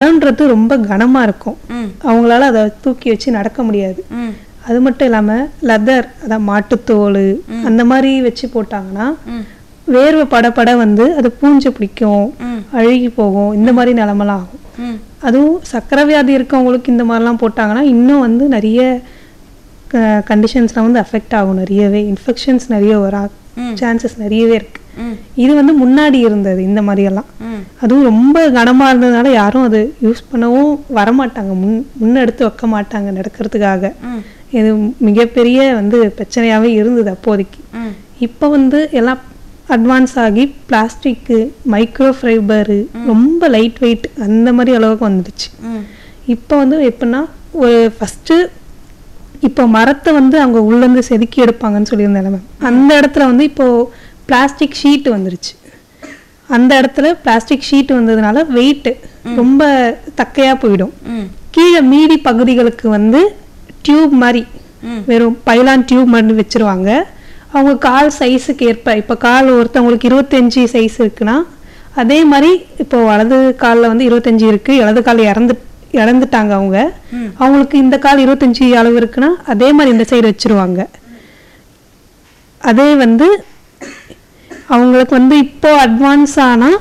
மரம்ன்றது ரொம்ப கனமா இருக்கும் ம் அவங்களால அதை தூக்கி வச்சு நடக்க முடியாது ம் அது மட்டும் இல்லாம லெதர் அதான் மாட்டுத்தோல் அந்த மாதிரி வச்சு போட்டாங்கன்னா ம் வேர்வை படபட வந்து அது பூஞ்சை பிடிக்கும் ம் அழுகி போகும் இந்த மாதிரி நிலமெல்லாம் ஆகும் ம் அதுவும் சக்கரை வியாதி இருக்கவங்களுக்கு இந்த மாதிரிலாம் போட்டாங்கன்னா இன்னும் வந்து நிறைய கண்டிஷன்ஸ்லாம் வந்து அஃபெக்ட் ஆகும் நிறையவே இன்ஃபெக்ஷன்ஸ் நிறைய வர ம். சான்சஸ் நிறையவே இருக்கு ம் இது வந்து முன்னாடி இருந்தது இந்த மாதிரியெல்லாம் ம் அதுவும் ரொம்ப கனமா இருந்ததுனால யாரும் அது யூஸ் பண்ணவும் வரமாட்டாங்க முன் முன்னெடுத்து வைக்க மாட்டாங்க நடக்கிறதுக்காக ம் இது மிகப்பெரிய வந்து பிரச்சனையாவே இருந்தது அப்போதைக்கு ம் இப்போ வந்து எல்லாம் அட்வான்ஸ் ஆகி பிளாஸ்டிக்கு மைக்ரோ ஃபைபரு ரொம்ப லைட் வெயிட் அந்த மாதிரி அளவுக்கு வந்துடுச்சு ம் இப்போ வந்து எப்படின்னா ஒரு ஃபஸ்ட்டு இப்போ மரத்தை வந்து அவங்க உள்ளேருந்து செதுக்கி எடுப்பாங்கன்னு சொல்லியிருந்தாங்க மேம் அந்த இடத்துல வந்து இப்போ பிளாஸ்டிக் ஷீட் வந்துருச்சு அந்த இடத்துல பிளாஸ்டிக் ஷீட் வந்ததுனால வெயிட் ரொம்ப தக்கையா போயிடும் ம் கீழே மீதி பகுதிகளுக்கு வந்து டியூப் மாதிரி ம். வெறும் பைலான் டியூப் மாதிரி வச்சிருவாங்க அவங்க கால் சைஸுக்கு ஏற்ப இப்போ கால் ஒருத்தவங்களுக்கு இருபத்தஞ்சி சைஸ் இருக்குன்னா அதே மாதிரி இப்போ வலது காலில் வந்து இருபத்தஞ்சி இருக்கு இடது கால் இறந்து இறந்துட்டாங்க அவங்க ம். அவங்களுக்கு இந்த கால் இருபத்தஞ்சி அளவு இருக்குன்னா அதே மாதிரி இந்த சைடு வச்சிருவாங்க அதே வந்து அவங்களுக்கு வந்து இப்போ அட்வான்ஸ் ஆனா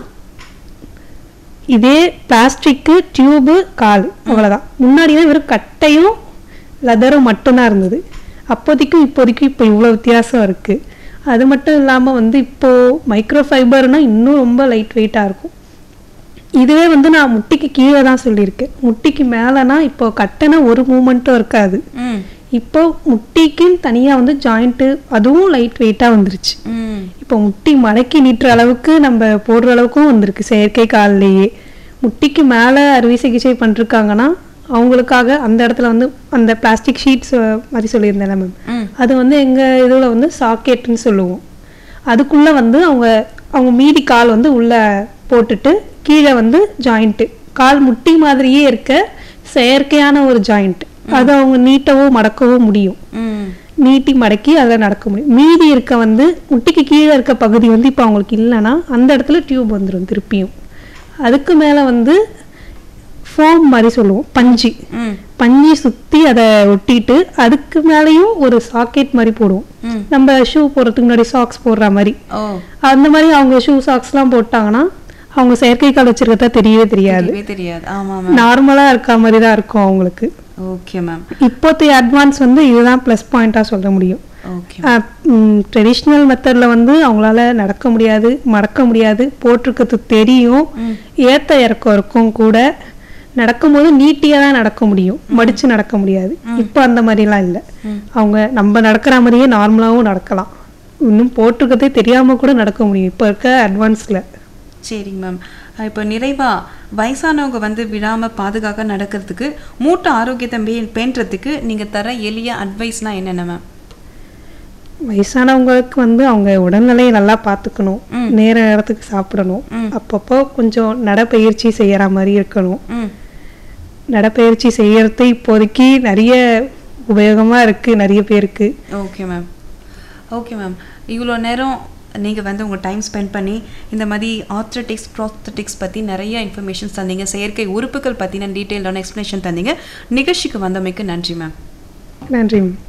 இதே பிளாஸ்டிக்கு டியூபு கால் அவ்வளோதான் முன்னாடிலாம் வெறும் கட்டையும் லெதரும் மட்டும்தான் இருந்தது அப்போதைக்கும் இப்போதைக்கும் இப்போ இவ்வளோ வித்தியாசம் இருக்குது அது மட்டும் இல்லாமல் வந்து இப்போது மைக்ரோ ஃபைபர்னால் இன்னும் ரொம்ப லைட் வெயிட்டாக இருக்கும் இதுவே வந்து நான் முட்டிக்கு கீழே தான் சொல்லியிருக்கேன் முட்டிக்கு மேலேனா இப்போ கட்டைனா ஒரு மூமெண்ட்டும் இருக்காது ம் இப்போ முட்டிக்குன்னு தனியாக வந்து ஜாயிண்ட்டு அதுவும் லைட் வெயிட்டாக வந்துருச்சு ம் இப்போ முட்டி மடக்கி நீட்டுற அளவுக்கு நம்ம போடுற அளவுக்கும் வந்திருக்கு செயற்கை கால்லையே முட்டிக்கு மேலே அறுவை சிகிச்சை பண்ணிருக்காங்கன்னா அவங்களுக்காக அந்த இடத்துல வந்து அந்த பிளாஸ்டிக் ஷீட்ஸ் மாதிரி சொல்லியிருந்தேன் மேம் ம் அது வந்து எங்கள் இதில் வந்து சாக்கெட்டுன்னு சொல்லுவோம் அதுக்குள்ளே வந்து அவங்க அவங்க மீதி கால் வந்து உள்ளே போட்டுட்டு கீழே வந்து ஜாயிண்ட்டு கால் முட்டி மாதிரியே இருக்க செயற்கையான ஒரு ஜாயிண்ட் அது அவங்க நீட்டவோ மடக்கவோ முடியும் ம் நீட்டி மடக்கி அதில் நடக்க முடியும் மீதி இருக்க வந்து முட்டிக்கு கீழே இருக்க பகுதி வந்து இப்போ அவங்களுக்கு இல்லைன்னா அந்த இடத்துல டியூப் வந்துடும் திருப்பியும் அதுக்கு மேலே வந்து ஃபோம் மாதிரி சொல்லுவோம் பஞ்சு ம் பஞ்சு சுற்றி அதை ஒட்டிட்டு அதுக்கு மேலேயும் ஒரு சாக்கெட் மாதிரி போடுவோம் ம் நம்ம ஷூ போடுறதுக்கு முன்னாடி சாக்ஸ் போடுற மாதிரி ஓ அந்த மாதிரி அவங்க ஷூ சாக்ஸ்லாம் போட்டாங்கன்னா அவங்க செயற்கை கால் வச்சிருக்கதா தெரியவே தெரியாது தெரியவே தெரியாது ஆமா மேம் நார்மலாக இருக்க மாதிரி தான் இருக்கும் அவங்களுக்கு ஓகே மேம் இப்போதைய அட்வான்ஸ் வந்து இதுதான் ப்ளஸ் பாயிண்ட்டாக சொல்ல முடியும் ஓகே ட்ரெடிஷ்னல் மெத்தடில் வந்து அவங்களால நடக்க முடியாது மடக்க முடியாது போட்டிருக்கிறது தெரியும் ஏத்த இறக்கம் இருக்கும் கூட நடக்கும்போது நீட்டியாக தான் நடக்க முடியும் மடிச்சு நடக்க முடியாது இப்போ அந்த மாதிரிலாம் இல்லை அவங்க நம்ம நடக்கிற மாதிரியே நார்மலாகவும் நடக்கலாம் இன்னும் போட்டிருக்கதே தெரியாமல் கூட நடக்க முடியும் இப்போ இருக்க அட்வான்ஸில் சரிங்க மேம் இப்போ நிறைவா வயசானவங்க வந்து விழாம பாதுகாக்க நடக்கிறதுக்கு மூட்டு ஆரோக்கியத்தை மே பேணுறதுக்கு நீங்க தர எளிய அட்வைஸ்னா என்னென்ன மேம் வயசானவங்களுக்கு வந்து அவங்க உடல்நிலையை நல்லா பார்த்துக்கணும் ம். நேர நேரத்துக்கு சாப்பிடணும் ம். அப்பப்போ கொஞ்சம் நடைப்பயிற்சி செய்யற மாதிரி இருக்கணும் ம் நடைப்பயிற்சி செய்யறது இப்போதைக்கு நிறைய உபயோகமா இருக்கு நிறைய பேருக்கு ஓகே மேம் ஓகே மேம் இவ்வளோ நேரம் நீங்கள் வந்து உங்கள் டைம் ஸ்பெண்ட் பண்ணி இந்த மாதிரி ஆர்த்ரட்டிக்ஸ் ப்ராஸ்தட்டிக்ஸ் பற்றி நிறைய இன்ஃபர்மேஷன்ஸ் தந்தீங்க செயற்கை உறுப்புகள் பற்றின டீட்டெயிலான எக்ஸ்ப்ளனேஷன் தந்தீங்க நிகழ்ச்சிக்கு வந்தமைக்கு நன்றி மேம் நன்றி மேம்